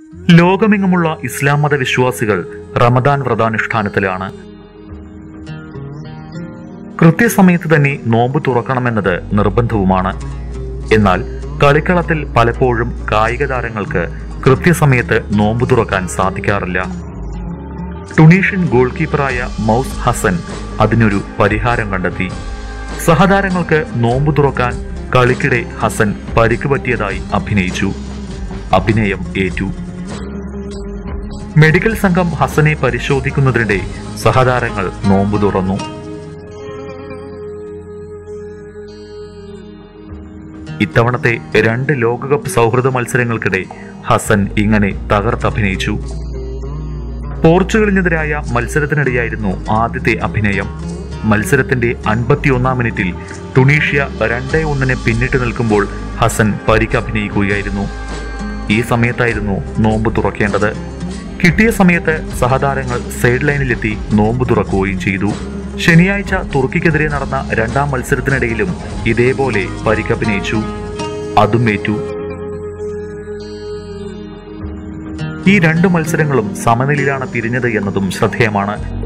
ലോകമെങ്ങുമുള്ള ഇസ്ലാം മത വിശ്വാസികൾ റമദാൻ വ്രതാനുഷ്ഠാനത്തിലാണ് കൃത്യസമയത്ത് തന്നെ നോമ്പ് തുറക്കണമെന്നത് നിർബന്ധവുമാണ് എന്നാൽ കളിക്കളത്തിൽ പലപ്പോഴും കായിക താരങ്ങൾക്ക് കൃത്യസമയത്ത് നോമ്പ് തുറക്കാൻ സാധിക്കാറില്ല ടുണീഷ്യൻ ഗോൾ കീപ്പറായ മൗസ് ഹസൻ അതിനൊരു പരിഹാരം കണ്ടെത്തി സഹതാരങ്ങൾക്ക് നോമ്പ് തുറക്കാൻ കളിക്കിടെ ഹസൻ പരിക്ക് പറ്റിയതായി അഭിനയിച്ചു അഭിനയം ഏറ്റു മെഡിക്കൽ സംഘം ഹസനെ പരിശോധിക്കുന്നതിനിടെ സഹതാരങ്ങൾ നോമ്പ് തുറന്നു ഇത്തവണത്തെ രണ്ട് ലോകകപ്പ് സൗഹൃദ മത്സരങ്ങൾക്കിടെ ഹസൻ ഇങ്ങനെ തകർത്തഭിനയിച്ചു പോർച്ചുഗലിനെതിരായ മത്സരത്തിനിടെയായിരുന്നു ആദ്യത്തെ അഭിനയം മത്സരത്തിന്റെ അൻപത്തിയൊന്നാം മിനിറ്റിൽ ടുണീഷ്യ രണ്ടേ ഒന്നിന് പിന്നിട്ട് നിൽക്കുമ്പോൾ ഹസൻ പരിക്ക് അഭിനയിക്കുകയായിരുന്നു ഈ സമയത്തായിരുന്നു നോമ്പ് തുറക്കേണ്ടത് കിട്ടിയ സമയത്ത് സഹതാരങ്ങൾ സൈഡ് ലൈനിലെത്തി നോമ്പ് തുറക്കുകയും ചെയ്തു ശനിയാഴ്ച തുർക്കിക്കെതിരെ നടന്ന രണ്ടാം മത്സരത്തിനിടയിലും ഇതേപോലെ പരിക്കഭിനയിച്ചു അതും ഏറ്റു ഈ രണ്ട് മത്സരങ്ങളും സമനിലയിലാണ് പിരിഞ്ഞത് എന്നതും ശ്രദ്ധേയമാണ്